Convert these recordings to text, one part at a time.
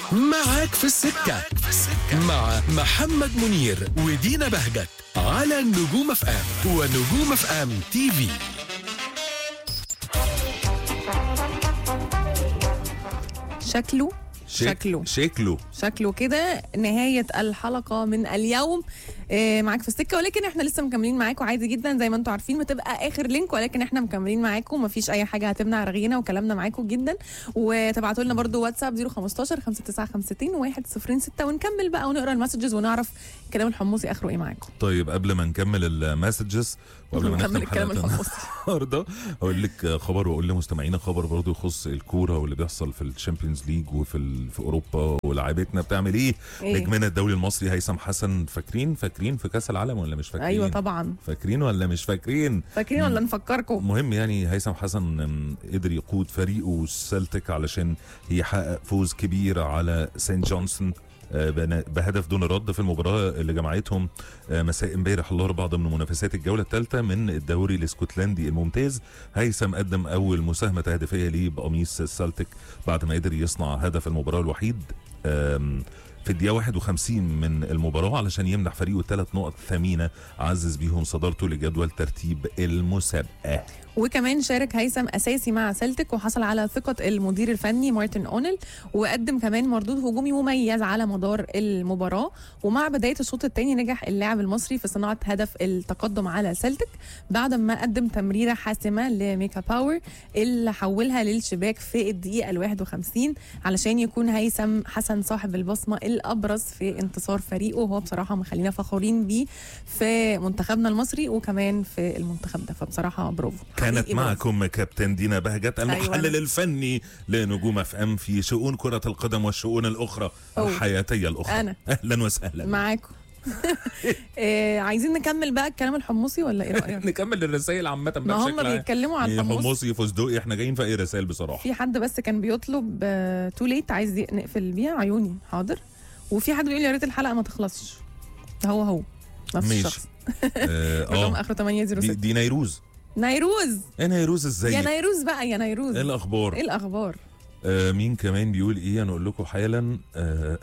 معاك في السكة مع محمد منير ودينا بهجت على نجوم اف ام ونجوم اف ام تي في شكله شكله شكله شكله كده نهاية الحلقة من اليوم آه، معاك في السكة ولكن احنا لسه مكملين معاكم عادي جدا زي ما انتم عارفين بتبقى اخر لينك ولكن احنا مكملين معاكم مفيش اي حاجة هتمنع رغينا وكلامنا معاكم جدا وتبعتوا لنا برضو واتساب 015 5952 106 ونكمل بقى ونقرا المسجز ونعرف كلام الحمصي اخره ايه معاكم طيب قبل ما نكمل المسجز وقبل ما نكمل نختم الكلام حلقتنا الحمصي النهارده اقول لك خبر واقول لمستمعينا خبر برضو يخص الكوره واللي بيحصل في الشامبيونز ليج وفي ال... في اوروبا ولاعيبتنا بتعمل ايه إيه؟ نجمنا الدولي المصري هيثم حسن فاكرين فاكرين في كاس العالم ولا مش فاكرين ايوه طبعا فاكرين ولا مش فاكرين فاكرين ولا نفكركم مهم يعني هيثم حسن أم، قدر يقود فريقه السلتك علشان يحقق فوز كبير على سانت جونسون آه، بن- بهدف دون رد في المباراه اللي جمعتهم آه، مساء امبارح الاربعاء ضمن منافسات الجوله الثالثه من الدوري الاسكتلندي الممتاز هيثم قدم اول مساهمه تهديفيه ليه بقميص السلتك بعد ما قدر يصنع هدف المباراه الوحيد آم، في الدقيقة 51 من المباراة علشان يمنح فريقه ثلاث نقط ثمينة عزز بيهم صدارته لجدول ترتيب المسابقة وكمان شارك هيثم اساسي مع سلتك وحصل على ثقه المدير الفني مارتن اونيل وقدم كمان مردود هجومي مميز على مدار المباراه ومع بدايه الشوط الثاني نجح اللاعب المصري في صناعه هدف التقدم على سلتك بعد ما قدم تمريره حاسمه لميكا باور اللي حولها للشباك في الدقيقه ال 51 علشان يكون هيثم حسن صاحب البصمه الابرز في انتصار فريقه وهو بصراحه مخلينا فخورين بيه في منتخبنا المصري وكمان في المنتخب ده فبصراحه برافو كانت حقيقي برافو. معكم كابتن دينا بهجت المحلل أيوة. الفني لنجوم اف ام في شؤون كرة القدم والشؤون الأخرى أوه. الحياتية الأخرى أنا. أهلا وسهلا معاكم آه، عايزين نكمل بقى الكلام الحمصي ولا ايه رايك نكمل الرسائل عامة ما بقى هم بشكل عام. بيتكلموا عن يعني الحمص حمصي فستقي احنا جايين في اي رسائل بصراحة في حد بس كان بيطلب تو ليت عايز ي- نقفل بيها عيوني حاضر وفي حد بيقول يا ريت الحلقه ما تخلصش ده هو هو نفس ماشي. الشخص اه رقم آه. اخره دي, 806 دي نيروز نيروز ايه نيروز يا ازاي نيروز بقى يا نيروز ايه الاخبار ايه الاخبار آه مين كمان بيقول ايه انا اقول لكم حالا آه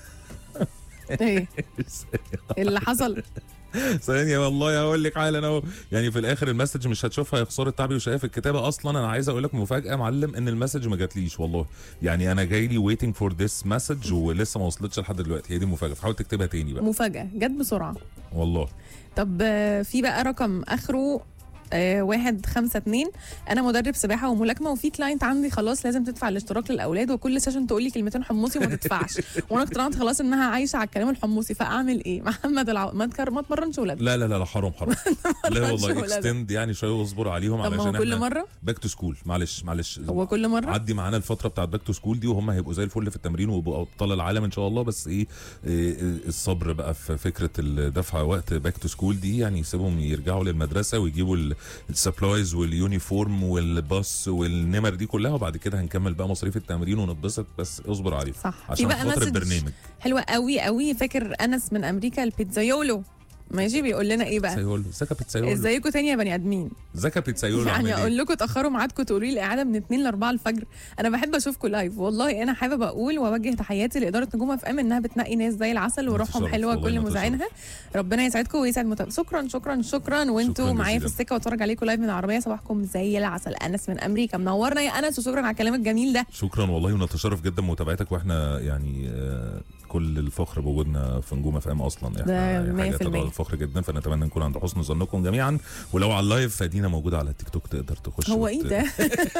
ايه اللي حصل ثانية والله هقول لك حالا اهو يعني في الاخر المسج مش هتشوفها يا خساره تعبي وشقاية في الكتابه اصلا انا عايز اقول لك مفاجاه يا معلم ان المسج ما جاتليش والله يعني انا جاي لي ويتنج فور ذس مسج ولسه ما وصلتش لحد دلوقتي هي دي المفاجاه فحاول تكتبها تاني بقى مفاجاه جت بسرعه والله طب آه، في بقى رقم اخره آه، واحد خمسة اتنين انا مدرب سباحه وملاكمه وفي كلاينت عندي خلاص لازم تدفع الاشتراك للاولاد وكل سيشن تقول لي كلمتين حمصي وما تدفعش وانا اقتنعت خلاص انها عايشه على الكلام الحمصي فاعمل ايه محمد العو... ما تكر... ما تمرنش ولاد لا لا لا لا حرام حرام لا والله ولا ده. اكستند يعني شويه واصبر عليهم طب ما هو علشان كل احنا مره باك تو سكول معلش معلش هو كل مره عدي معانا الفتره بتاعت باك تو سكول دي وهم هيبقوا زي الفل في التمرين ويبقوا ابطال العالم ان شاء الله بس ايه, إيه الصبر بقى في فكره الدفع وقت باك تو سكول دي يعني سيبهم يرجعوا للمدرسه ويجيبوا السبلايز واليونيفورم والباص والنمر دي كلها وبعد كده هنكمل بقى مصاريف التمرين ونتبسط بس اصبر عليهم صح في عشان بقى خاطر مسج البرنامج حلوه قوي قوي فاكر انس من امريكا البيتزايولو ماشي بيقول لنا ايه بقى بيتسايولو زكا بيتسايولو ازيكم تاني يا بني ادمين زكا بيتسايولو يعني عامل ايه اقول لكم اتاخروا ميعادكم تقولوا لي الاعاده من 2 ل 4 الفجر انا بحب اشوفكم لايف والله انا حابه اقول واوجه تحياتي لاداره نجوم اف ام انها بتنقي ناس زي العسل وروحهم تشرف، حلوه والله كل ما مذيعينها ربنا يسعدكم ويسعد متابعين شكرا شكرا شكرا وانتوا شكراً معايا في جزيلاً. السكه واتفرج عليكم لايف من العربيه صباحكم زي العسل انس من امريكا منورنا يا انس وشكرا على الكلام الجميل ده شكرا والله ونتشرف جدا بمتابعتك واحنا يعني آه، كل الفخر بوجودنا في نجوم اف ام اصلا ده احنا حاجه 100%. تدعو للفخر جدا فنتمنى نكون عند حسن ظنكم جميعا ولو على اللايف فدينا موجوده على التيك توك تقدر تخش هو وت- ايه ده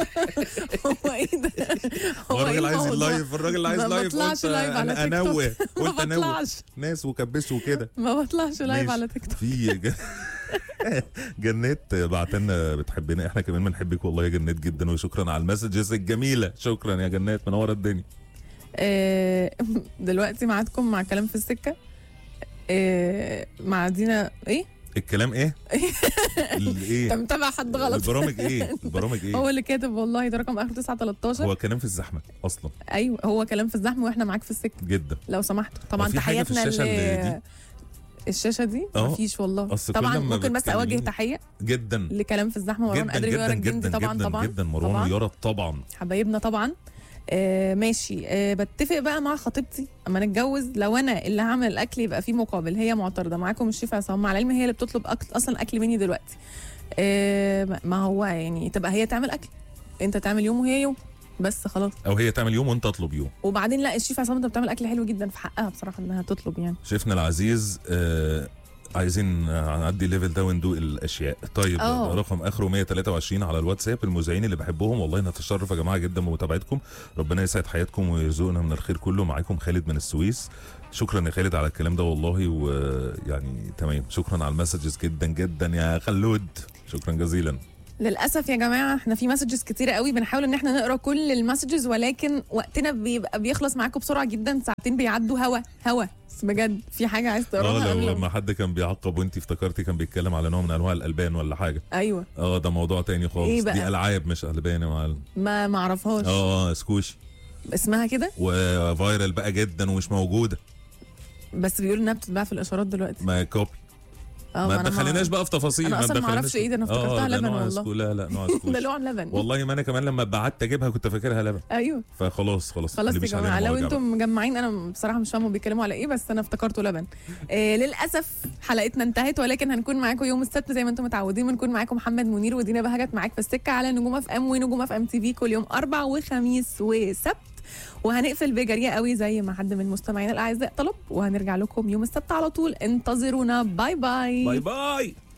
هو ايه ده هو الراجل عايز الموضوع؟ اللايف الراجل اللي عايز ما لايف بطلعش قلت لايف على أنا تيك توك. انوه ما قلت انوه بطلعش ناس وكبسوا كده ما بطلعش لايف ماشي. على تيك توك في ج- جنات بعتنا بتحبنا احنا كمان بنحبك والله يا جنات جدا وشكرا على المسجز الجميله شكرا يا جنات منوره الدنيا آه، دلوقتي معادكم مع كلام في السكه آه، مع دينا ايه الكلام ايه؟ ال- انت ايه؟ متابع حد غلط البرامج ايه؟ البرامج ايه؟ هو اللي كاتب والله ده رقم اخر 913 هو كلام في الزحمه اصلا ايوه هو كلام في الزحمه واحنا معاك في السكه جدا لو سمحتوا طبعا هو في حاجة في تحياتنا الشاشة ل- اللي دي؟ الشاشه دي اه. مفيش والله أصل كل طبعا لما ممكن بس اوجه بتكلميني- تحيه جدا لكلام في الزحمه مروان جدا قادر جدا يورا الجندي جدا طبعا جدا طبعا جدا مروان طبعاً. ويارا طبعا حبايبنا طبعا آه ماشي آه بتفق بقى مع خطيبتي اما نتجوز لو انا اللي هعمل الاكل يبقى فيه مقابل هي معترضه معاكم الشيف عصام مع العلم هي اللي بتطلب أكل اصلا اكل مني دلوقتي آه ما هو يعني تبقى هي تعمل اكل انت تعمل يوم وهي يوم بس خلاص او هي تعمل يوم وانت اطلب يوم وبعدين لا الشيف عصام انت بتعمل اكل حلو جدا في حقها بصراحه انها تطلب يعني شيفنا العزيز آه عايزين نعدي الليفل ده وندوق الاشياء طيب آه. رقم اخره 123 على الواتساب المذيعين اللي بحبهم والله نتشرف يا جماعه جدا بمتابعتكم ربنا يسعد حياتكم ويرزقنا من الخير كله معاكم خالد من السويس شكرا يا خالد على الكلام ده والله ويعني تمام شكرا على المسجز جدا جدا يا خلود شكرا جزيلا للاسف يا جماعه احنا في مسجز كتيره قوي بنحاول ان احنا نقرا كل المسجز ولكن وقتنا بيبقى بيخلص معاكم بسرعه جدا ساعتين بيعدوا هوا هوا بجد في حاجه عايز تقراها اه لو قبل- لما حد كان بيعقب وانت افتكرتي كان بيتكلم على نوع من انواع الالبان ولا حاجه ايوه اه ده موضوع تاني خالص إيه بقى؟ دي العاب مش البان يا معلم ما ما اعرفهاش اه سكوشي اسمها كده وفايرال بقى جدا ومش موجوده بس بيقولوا انها بتتباع في الاشارات دلوقتي ما كوبي اه ما أنا تدخليناش بقى في تفاصيل أنا ما أصلاً ما تدخليناش أعرفش إيه ده، أنا في- آه، افتكرتها ده لبن نوع والله. سكو- لا لا نوع ده سكوش نوع لبن والله ما انا كمان لما بعدت اجيبها كنت فاكرها لبن ايوه فخلاص خلاص خلاص يا تقلبيش جماعه علينا لو مواجع انتم مجمعين انا بصراحه مش فاهمه بيتكلموا على ايه بس انا افتكرته لبن آه للاسف حلقتنا انتهت ولكن هنكون معاكم يوم السبت زي ما انتم متعودين بنكون معاكم محمد منير ودينا بهجت معاك في السكه على نجوم اف ام ونجوم اف ام تي في كل يوم اربع وخميس وسبت وهنقفل بجريه قوي زي ما حد من المستمعين الاعزاء طلب وهنرجع لكم يوم السبت على طول انتظرونا باي باي بقى. باي باي